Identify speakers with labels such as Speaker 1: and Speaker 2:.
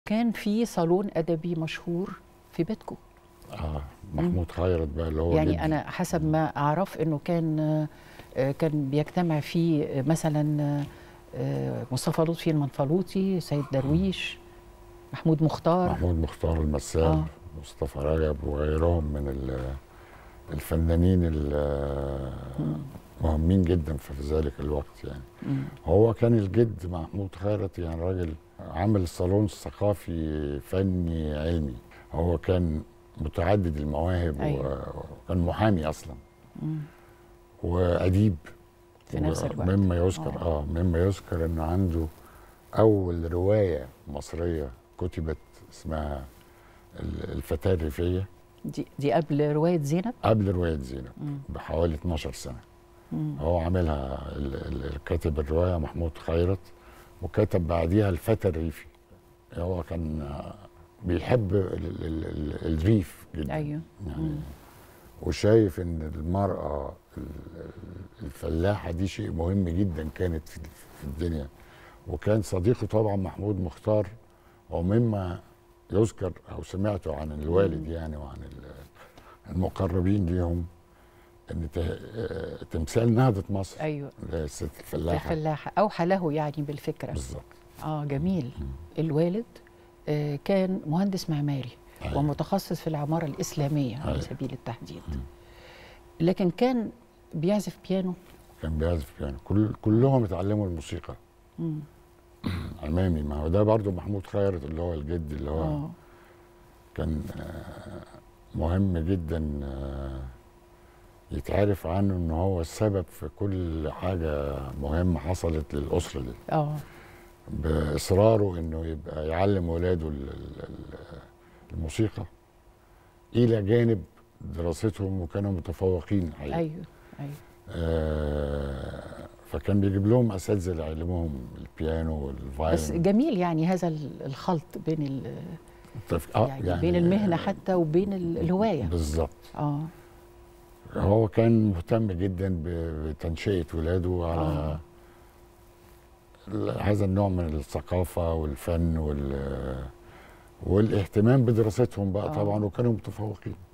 Speaker 1: كان في صالون ادبي مشهور في بيتكم
Speaker 2: اه محمود خيرت بقى اللي هو
Speaker 1: يعني
Speaker 2: جدي.
Speaker 1: انا حسب ما اعرف انه كان آه، كان بيجتمع فيه آه، مثلا آه، مصطفى لطفي المنفلوطي سيد درويش محمود مختار
Speaker 2: محمود مختار المسال
Speaker 1: آه.
Speaker 2: مصطفى رجب وغيرهم من ال- الفنانين المهمين جدا في ذلك الوقت يعني
Speaker 1: مم.
Speaker 2: هو كان الجد محمود خيرت يعني راجل عامل صالون ثقافي فني علمي هو كان متعدد المواهب
Speaker 1: أيوة.
Speaker 2: وكان محامي اصلا
Speaker 1: مم.
Speaker 2: واديب
Speaker 1: في نفس الوقت.
Speaker 2: مما يذكر
Speaker 1: آه.
Speaker 2: اه مما يذكر انه عنده اول روايه مصريه كتبت اسمها ال- الفتاه الريفيه
Speaker 1: دي دي قبل روايه زينب
Speaker 2: قبل روايه زينب
Speaker 1: مم.
Speaker 2: بحوالي 12 سنه
Speaker 1: مم.
Speaker 2: هو عاملها ال- ال- كاتب الروايه محمود خيرت وكتب بعديها الفتى الريفي هو كان آه، بيحب ال- ال- ال- الريف جدا
Speaker 1: ايوه
Speaker 2: يعني
Speaker 1: مم.
Speaker 2: وشايف ان المراه ال- ال- الفلاحه دي شيء مهم جدا كانت في في الدنيا وكان صديقه طبعا محمود مختار ومما يذكر او سمعته عن الوالد يعني وعن ال- المقربين ليهم ان ت- آه، تمثال نهضه مصر
Speaker 1: ايوه
Speaker 2: اللي هي الست الفلاحه
Speaker 1: الفلاحه اوحى له يعني بالفكره
Speaker 2: بالظبط
Speaker 1: اه جميل الوالد آه كان مهندس معماري
Speaker 2: أيوة.
Speaker 1: ومتخصص في العماره الاسلاميه على
Speaker 2: أيوة.
Speaker 1: سبيل التحديد لكن كان بيعزف بيانو
Speaker 2: كان بيعزف بيانو كل كلهم اتعلموا الموسيقى
Speaker 1: مم.
Speaker 2: امامي ما هو ده برضو محمود خيرت اللي هو الجد اللي هو
Speaker 1: اه
Speaker 2: كان آه، مهم جدا آه، يتعرف عنه ان هو السبب في كل حاجه مهمه حصلت للاسره دي
Speaker 1: اه
Speaker 2: باصراره انه يبقى يعلم ولاده ال- ال- ال- الموسيقى الى جانب دراستهم وكانوا متفوقين حقيقة.
Speaker 1: ايوه ايوه
Speaker 2: آه فكان بيجيب لهم اساتذه يعلموهم البيانو والفايلن
Speaker 1: بس جميل يعني هذا ال- الخلط بين ال-
Speaker 2: التف- آه،
Speaker 1: يعني, يعني بين المهنه حتى وبين ال- الهوايه
Speaker 2: بالظبط
Speaker 1: اه
Speaker 2: هو كان مهتم جدا ب- بتنشئه ولاده على
Speaker 1: آه.
Speaker 2: ال- هذا النوع من الثقافه والفن وال والاهتمام بدراستهم بقى
Speaker 1: آه.
Speaker 2: طبعا وكانوا متفوقين